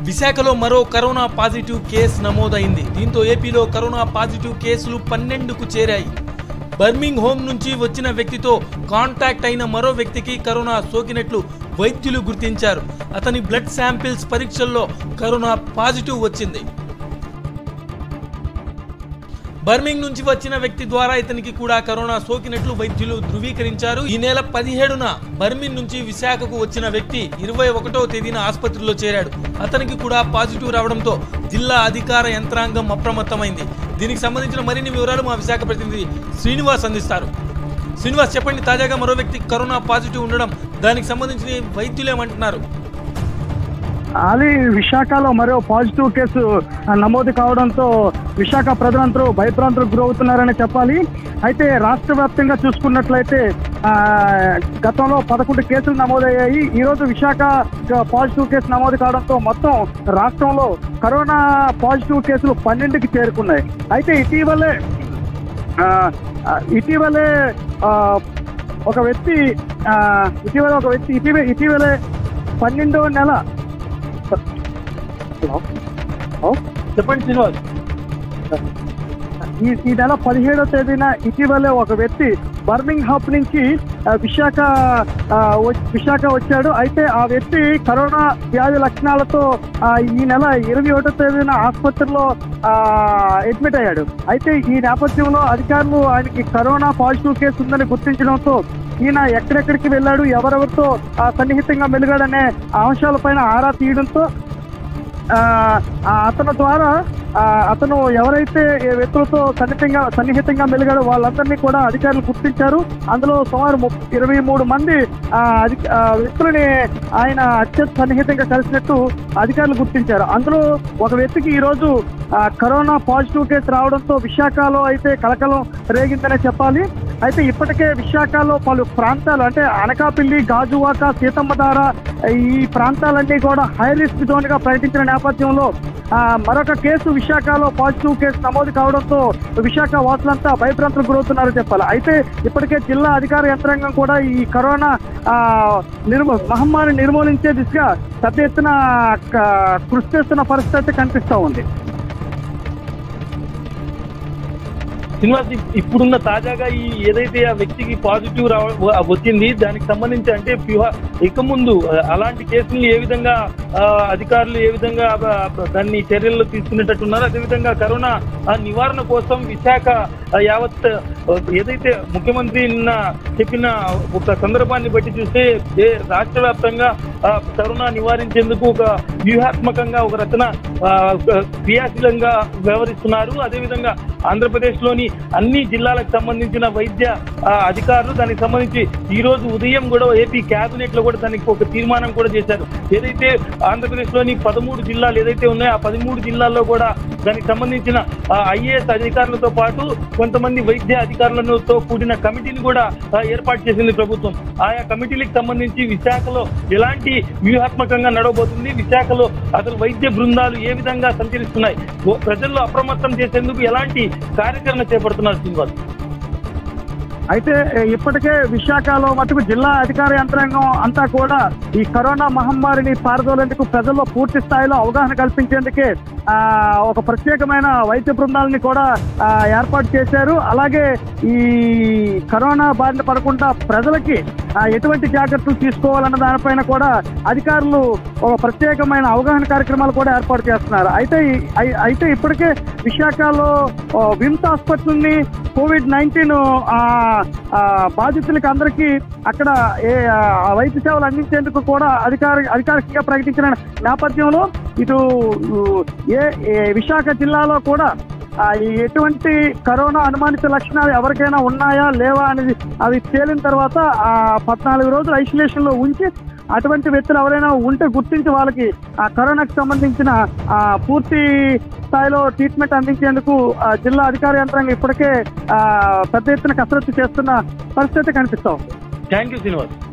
విశాఖలో మరో corona positive case నమోదైంది దీంతో ఏపీలో కరోనా పాజిటివ్ కేసులు పన్నెండుకు చేరాయి బర్మింగ్ హోమ్ నుంచి వచ్చిన వ్యక్తితో కాంటాక్ట్ అయిన మరో వ్యక్తికి కరోనా సోకినట్లు వైద్యులు గుర్తించారు అతని బ్లడ్ శాంపిల్స్ పరీక్షల్లో కరోనా పాజిటివ్ వచ్చింది బర్మింగ్ నుంచి వచ్చిన వ్యక్తి ద్వారా ఇతనికి కూడా కరోనా సోకినట్లు వైద్యులు ధృవీకరించారు ఈ నెల పదిహేడున బర్మిన్ నుంచి విశాఖకు వచ్చిన వ్యక్తి ఇరవై ఒకటో తేదీన ఆసుపత్రిలో చేరాడు అతనికి కూడా పాజిటివ్ రావడంతో జిల్లా అధికార యంత్రాంగం అప్రమత్తమైంది దీనికి సంబంధించిన మరిన్ని వివరాలు మా విశాఖ ప్రతినిధి శ్రీనివాస్ అందిస్తారు శ్రీనివాస్ చెప్పండి తాజాగా మరో వ్యక్తి కరోనా పాజిటివ్ ఉండడం దానికి సంబంధించి వైద్యులు ఏమంటున్నారు అది విశాఖలో మరో పాజిటివ్ కేసు నమోదు కావడంతో విశాఖ ప్రజలందరూ భయభ్రాంతులకు గురవుతున్నారని చెప్పాలి అయితే రాష్ట్ర వ్యాప్తంగా చూసుకున్నట్లయితే ఆ, గతంలో పదకొండు కేసులు నమోదయ్యాయి ఈ రోజు విశాఖ పాజిటివ్ కేసు నమోదు కావడంతో మొత్తం రాష్ట్రంలో కరోనా పాజిటివ్ కేసులు పన్నెండుకి చేరుకున్నాయి అయితే ఇటీవలే ఆ, ఆ, ఇటీవలే ఆ, ఒక వ్యక్తి ఆ, ఇటీవల ఒక వ్యక్తి ఇటీవల ఇటీవలే పన్నెండవ నెల హలో హలో చెప్పండి శ్రీనివాస్ ఈ ఈ నెల పదిహేడవ తేదీన ఇటీవలే ఒక వ్యక్తి బర్మింగ్ హబ్ నుంచి ఆ, విశాఖ ఆ, వ- విశాఖ వచ్చాడు అయితే ఆ వ్యక్తి కరోనా వ్యాధి లక్షణాలతో ఆ, ఈ నెల ఇరవై ఒకటో తేదీన ఆసుపత్రిలో ఆ, అడ్మిట్ అయ్యాడు అయితే ఈ నేపథ్యంలో అధికారులు ఆయనకి కరోనా పాజిటివ్ కేసు ఉందని గుర్తించడంతో ఈయన ఎక్కడెక్కడికి వెళ్ళాడు ఎవరెవరితో ఆ, సన్నిహితంగా మెలిగాడనే అంశాలపైన ఆరా తీయడంతో ఆ, ఆ అతని ద్వారా ఆ, అతను ఎవరైతే ఏ వ్యక్తులతో సన్నిహితంగా సన్నిహితంగా మెలిగాడో వాళ్ళందరినీ కూడా అధికారులు గుర్తించారు అందులో సుమారు ముప్- ఇరవై మూడు మంది ఆ, అధి- ఆ, వ్యక్తులని ఆయన అత్యంత సన్నిహితంగా కలిసినట్టు అధికారులు గుర్తించారు అందులో ఒక వ్యక్తికి ఈ రోజు ఆ, కరోనా పాజిటివ్ కేసు రావడంతో విశాఖలో అయితే కలకలం రేగిందనే చెప్పాలి అయితే ఇప్పటికే విశాఖలో పలు ప్రాంతాలు అంటే అనకాపల్లి గాజువాక సీతమ్మధార ఈ ప్రాంతాలన్నీ కూడా హై రిస్క్ జోన్ గా ప్రకటించిన నేపథ్యంలో ఆ, మరొక కేసు విశాఖలో పాజిటివ్ కేసు నమోదు కావడంతో విశాఖ వాసులంతా భయభ్రాంతులకు గురవుతున్నారని చెప్పాలి అయితే ఇప్పటికే జిల్లా అధికార యంత్రాంగం కూడా ఈ కరోనా ఆ, నిర్మూ మహమ్మారి నిర్మూలించే దిశగా పెద్ద ఎత్తున క- కృషి చేస్తున్న పరిస్థితి అయితే కనిపిస్తూ ఉంది శ్రీనివాస్ ఇప్- ఇప్పుడున్న తాజాగా ఈ ఏదైతే ఆ వ్యక్తికి పాజిటివ్ రావ వ- వచ్చింది దానికి సంబంధించి అంటే ప్యూహ- ఇక ముందు ఆ, అలాంటి కేసులు ఏ విధంగా ఆ, అధికారులు ఏ విధంగా ఆ, దాన్ని చర్యలు తీసుకునేటట్టున్నారు అదేవిధంగా కరోనా ఆ, నివారణ కోసం విశాఖ ఆ, యావత్ ఆ, ఏదైతే ముఖ్యమంత్రి నిన్న చెప్పిన ఒక సందర్భాన్ని బట్టి చూస్తే ఏ రాష్ట్ర వ్యాప్తంగా ఆ, కరోనా నివారించేందుకు ఒక వ్యూహాత్మకంగా ఒక రచన ఆ, క్రియాశీలంగా వ్యవహరిస్తున్నారు అదేవిధంగా ఆంధ్రప్రదేశ్ లోని అన్ని జిల్లాలకు సంబంధించిన వైద్య ఆ, అధికారులు దానికి సంబంధించి ఈ రోజు ఉదయం కూడా ఏపీ కేబినెట్ లో కూడా దానికి ఒక తీర్మానం కూడా చేశారు ఏదైతే ఆంధ్రప్రదేశ్ లోని పదమూడు జిల్లాలు ఏదైతే ఉన్నాయో ఆ పదమూడు జిల్లాల్లో కూడా దానికి సంబంధించిన ఐఏఎస్ అధికారులతో పాటు కొంతమంది వైద్య అధికారులతో కూడిన కమిటీని కూడా ఆ, ఏర్పాటు చేసింది ప్రభుత్వం ఆయా కమిటీలకు సంబంధించి విశాఖలో ఎలాంటి వ్యూహాత్మకంగా నడవబోతుంది విశాఖలో అసలు వైద్య బృందాలు ఏ విధంగా సంచరిస్తున్నాయి ఓ- ప్రజల్లో అప్రమత్తం చేసేందుకు ఎలాంటి కార్యాచరణ చేపడుతున్నారు శ్రీనివాస్ అయితే ఏ, ఇప్పటికే విశాఖలో మటుకు జిల్లా అధికార యంత్రాంగం అంతా కూడా ఈ కరోనా మహమ్మారిని పారదోలేందుకు ప్రజల్లో పూర్తి స్థాయిలో అవగాహన కల్పించేందుకే ఆ, ఒక ప్రత్యేకమైన వైద్య బృందాలని కూడా ఆ, ఏర్పాటు చేశారు అలాగే ఈ కరోనా బారిన పడకుండా ప్రజలకి ఆ, ఎటువంటి జాగ్రత్తలు తీసుకోవాలన్న దానిపైన కూడా అధికారులు ఒక ప్రత్యేకమైన అవగాహన కార్యక్రమాలు కూడా ఏర్పాటు చేస్తున్నారు అయితే ఈ- అయి- అయితే ఇప్పటికే విశాఖలో ఓ, విమ్స్ ఆసుపత్రిని కోవిడ్ నైన్టీన్ బాధితులకి అందరికీ అక్కడ ఏ ఆ, వైద్య సేవలు అందించేందుకు కూడా అధికార అధికారికంగా ప్రకటించిన నేపథ్యంలో ఇటు ఊ, ఏ ఏ విశాఖ జిల్లాలో కూడా ఆ, ఈ ఎటువంటి కరోనా అనుమానిత లక్షణాలు ఎవరికైనా ఉన్నాయా లేవా అనేది అవి తేలిన తర్వాత ఆ పద్నాలుగు రోజులు ఐసోలేషన్ లో ఉంచి అటువంటి వ్యక్తులు ఎవరైనా ఉంటే గుర్తించి వాళ్ళకి ఆ కరోనాకి సంబంధించిన ఆ పూర్తి స్థాయిలో ట్రీట్మెంట్ అందించేందుకు ఆ, జిల్లా అధికార యంత్రాంగం ఇప్పటికే ఆ, పెద్ద ఎత్తున కసరత్తు చేస్తున్న పరిస్థితి కనిపిస్తా ఉంది థ్యాంక్ యూ శ్రీనివాస్